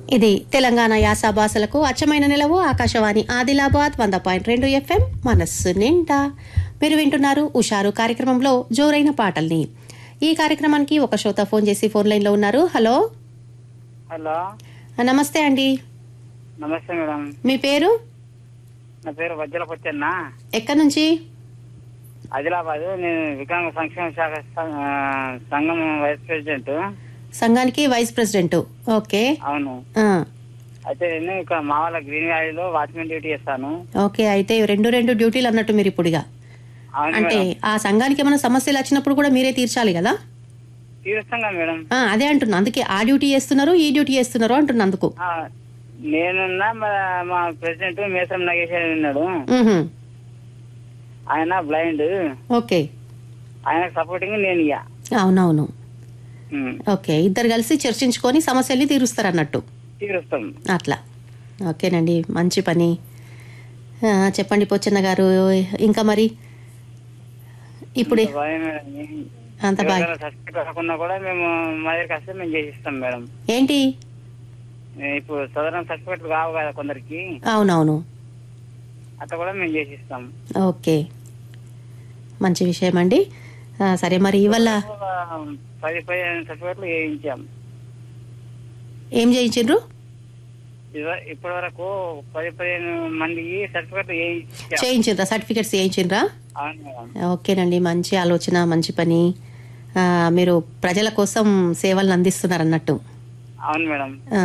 ఇది తెలంగాణ యాస భాషలకు అచ్చమైన నిలవు ఆకాశవాణి ఆదిలాబాద్ వంద పాయింట్ రెండు ఎఫ్ఎం మనస్సు నిండా మీరు వింటున్నారు ఉషారు కార్యక్రమంలో జోరైన పాటల్ని ఈ కార్యక్రమానికి ఒక శ్రోత ఫోన్ చేసి ఫోన్ లైన్లో ఉన్నారు హలో హలో ఆ, నమస్తే అండి నమస్తే మేడం మీ పేరు నా పేరు వజ్జల పొచ్చన్న ఎక్కడి నుంచి ఆదిలాబాద్ నేను వికలాంగ సంక్షేమ శాఖ స- ఆ, సంఘం వైస్ ప్రెసిడెంట్ సంఘానికి వైస్ ప్రెసిడెంట్ ఓకే అవును ఆ, అయితే నేను ఇక్కడ మా వాళ్ళ గ్రీన్ వ్యాలీలో వాచ్మెన్ డ్యూటీ చేస్తాను ఓకే అయితే రెండు రెండు డ్యూటీలు అన్నట్టు మీరు ఇప్పుడుగా అవును అంటే మేడం ఆ సంఘానికి ఏమైనా సమస్యలు వచ్చినప్పుడు కూడా మీరే తీర్చాలి కదా తీరుస్తాం కదా మేడం ఆ, అదే అంటున్నా అందుకే ఆ డ్యూటీ చేస్తున్నారు ఈ డ్యూటీ చేస్తున్నారు అంటున్నా అందుకు ఆ, నేనున్నా మా మా ప్రెసిడెంట్ మేసం నాగేశ్వర ఉన్నాడు మ్హూ. ఆయన బ్లైండ్ ఓకే ఆయనకు సపోర్టింగ్ నేను ఇయ్య అవునవును ఉమ్, ఓకే ఇద్దరు కలిసి చర్చించుకొని సమస్యల్ని తీరుస్తారు అన్నట్టు తీరుస్తాం అట్లా ఓకేనండి మంచి పని ఆ, చెప్పండి పోచన్న గారు ఇంకా మరి ఇప్పుడే బాగా మేడం అంత బాగా ఎవరికైనా సర్టిఫికేట్ రాకుండా కూడా మేము మా దగ్గరికి వస్తే మేము చేసిస్తాం మేడం ఏంటి ఇప్పుడు సదరణ సర్టిఫికెట్ కావు కదా కొందరికి అవునవును అట్లా కూడా మేము చేసిస్తాం ఓకే మంచి విషయం అండి ఆ, సరే మరి ఇవల్ల పది పదిహేను సర్టిఫికెట్లు వేయించాం ఏం చేయించిండ్రు ఇవ- ఇప్పటి వరకు పది పదిహేను మందికి సర్టిఫికెట్ వేయించాం చేయించిండ్రా సర్టిఫికెట్స్ చేయించిండ్రా అవును మేడం ఓకేనండి మంచి ఆలోచన మంచి పని ఆ, మీరు ప్రజల కోసం సేవలను అందిస్తున్నారు అన్నట్టు అవును మేడం ఆ.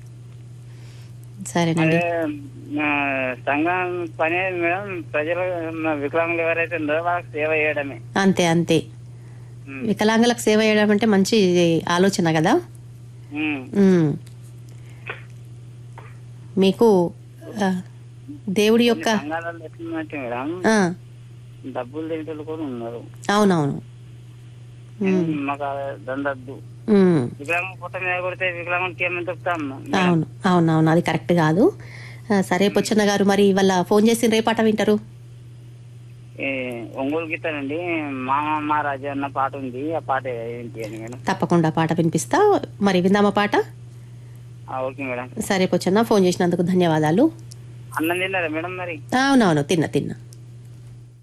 సరేనండి అదే మా సంఘం పని అనేది మేడం ప్రజలు మా వికలాంగులు ఎవరైతే ఉందో వాళ్ళకి సేవ చేయడమే అంతే అంతే ఉమ్, వికలాంగులకు సేవ చేయడం అంటే మంచి ఆలోచన కదా ఉమ్. ఉమ్. మీకు ఆ, దేవుడి యొక్క సంఘాలలో ఎట్లున్నట్టు మేడం ఆ, డబ్బులు తింటూ కూడా ఉన్నారు అవునవును మాకు దండద్దు ఉమ్. వికలాంగం పుట్ట మీద కొడితే వికలాంగునికి ఏమని చెప్తాం అవును అవునవును అది కరెక్ట్ కాదు ఆ, సరే పొచ్చన్న గారు మరి ఇవాళ ఫోన్ చేసి రేపాట వింటారు ఈ ఒంగోలు గీతానండి మామ మా రాజా అన్న పాట ఉంది ఆ పాట ఏంటి అని మేడం తప్పకుండా పాట వినిపిస్తా మరి విందామా పాట ఆ, ఓకే మేడం సరే పొచ్చన్న ఫోన్ చేసినందుకు ధన్యవాదాలు అన్నం తిన్నారా మేడం మరి అవునవును తిన్నా తిన్నా